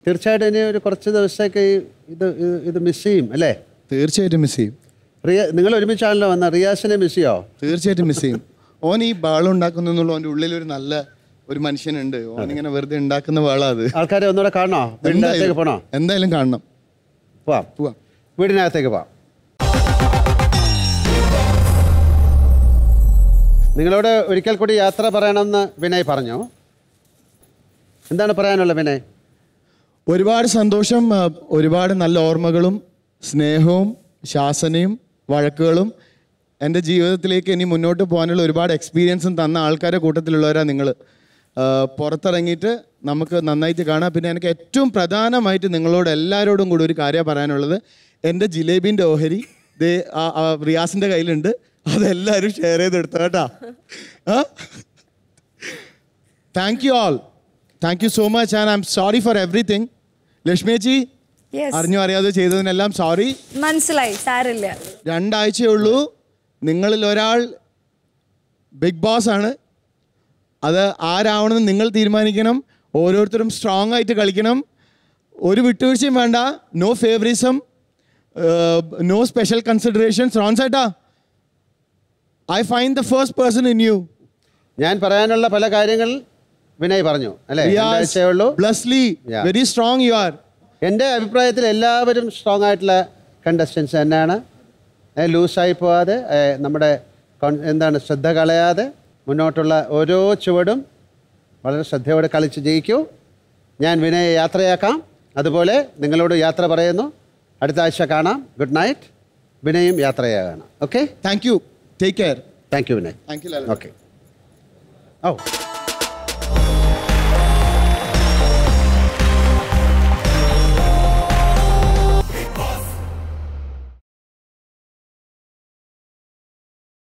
തീർച്ചയായിട്ടും ഇനി ഒരു കുറച്ച് ദിവസത്തേക്ക് ഈ ഇത് ഇത് ഇത് മിസ് ചെയ്യും അല്ലേ തീർച്ചയായിട്ടും മിസ് ചെയ്യും റിയ നിങ്ങൾ ഒരുമിച്ചാണല്ലോ വന്ന റിയാസിനെ മിസ് ചെയ്യോ തീർച്ചയായിട്ടും മിസ് ചെയ്യും ഓൻ ഈ ബാളം ഉണ്ടാക്കുന്നു എന്നുള്ള ഓൻ്റെ ഉള്ളിൽ ഒരു നല്ല ഒരു മനുഷ്യനുണ്ട് ഓൻ ഇങ്ങനെ വെറുതെ ഉണ്ടാക്കുന്ന വാളാ അത് ആൾക്കാരെ ഒന്നുകൂടെ കാണണോ വീടിനകത്തേക്ക് പോണോ എന്തായാലും കാണണം പോവാം പോവാം വീടിനകത്തേക്ക് പോവാം നിങ്ങളോട് ഒരിക്കൽ കൂടി യാത്ര പറയണമെന്ന് വിനയ് പറഞ്ഞു എന്താണ് പറയാനുള്ളത് വിനയ് ഒരുപാട് സന്തോഷം ആ, ഒരുപാട് നല്ല ഓർമ്മകളും സ്നേഹവും ശാസനയും വഴക്കുകളും എൻ്റെ ജീവിതത്തിലേക്ക് ഇനി മുന്നോട്ട് പോകാനുള്ള ഒരുപാട് എക്സ്പീരിയൻസും തന്ന ആൾക്കാരുടെ കൂട്ടത്തിലുള്ളവരാണ് നിങ്ങൾ പുറത്തിറങ്ങിയിട്ട് നമുക്ക് നന്നായിട്ട് കാണാം പിന്നെ എനിക്ക് ഏറ്റവും പ്രധാനമായിട്ട് നിങ്ങളോട് എല്ലാവരോടും കൂടി ഒരു കാര്യം പറയാനുള്ളത് എൻ്റെ ജിലേബിൻ്റെ ഓഹരി ദേ ആ- ആ റിയാസിൻ്റെ കയ്യിലുണ്ട് അതെല്ലാവരും ഷെയർ ചെയ്തെടുത്തു കേട്ടാ ആ thank you all thank you so much and I'm sorry for everything ലക്ഷ്മിയേച്ചി Yes. അറിഞ്ഞു അറിയാതെ ചെയ്തതിനെല്ലാം സോറി മനസ്സിലായി സാരില്ല രണ്ടാഴ്ചയേ ഉള്ളൂ നിങ്ങളിൽ ഒരാൾ ബിഗ് ബോസ് ആണ് അത് ആരാവണമെന്ന് നിങ്ങൾ തീരുമാനിക്കണം ഓരോരുത്തരും സ്ട്രോങ് ആയിട്ട് കളിക്കണം ഒരു വിട്ടുവീഴ്ചയും വേണ്ട no favouritism no special considerations റോൺ സൈറ്റാ I find the first person in you ഞാൻ പറയാനുള്ള പല കാര്യങ്ങൾ വിനയ് പറഞ്ഞു അല്ലേ രണ്ടാഴ്ചയേ ഉള്ളൂ Blesslee Yeah. Very strong you are എൻ്റെ അഭിപ്രായത്തിൽ എല്ലാവരും സ്ട്രോങ് ആയിട്ടുള്ള കണ്ടസ്റ്റൻസ് തന്നെയാണ് ഏ, ലൂസായി പോവാതെ ഏ, നമ്മുടെ കോൺ- എന്താണ് ശ്രദ്ധ കളയാതെ മുന്നോട്ടുള്ള ഓരോ ചുവടും വളരെ ശ്രദ്ധയോടെ കളിച്ച് ജയിക്കൂ ഞാൻ വിനയെ യാത്രയാക്കാം അതുപോലെ നിങ്ങളോട് യാത്ര പറയുന്നു അടുത്ത ആഴ്ച കാണാം ഗുഡ് നൈറ്റ് വിനയും യാത്രയാകണം okay thank you take care thank you Vinay thank you okay oh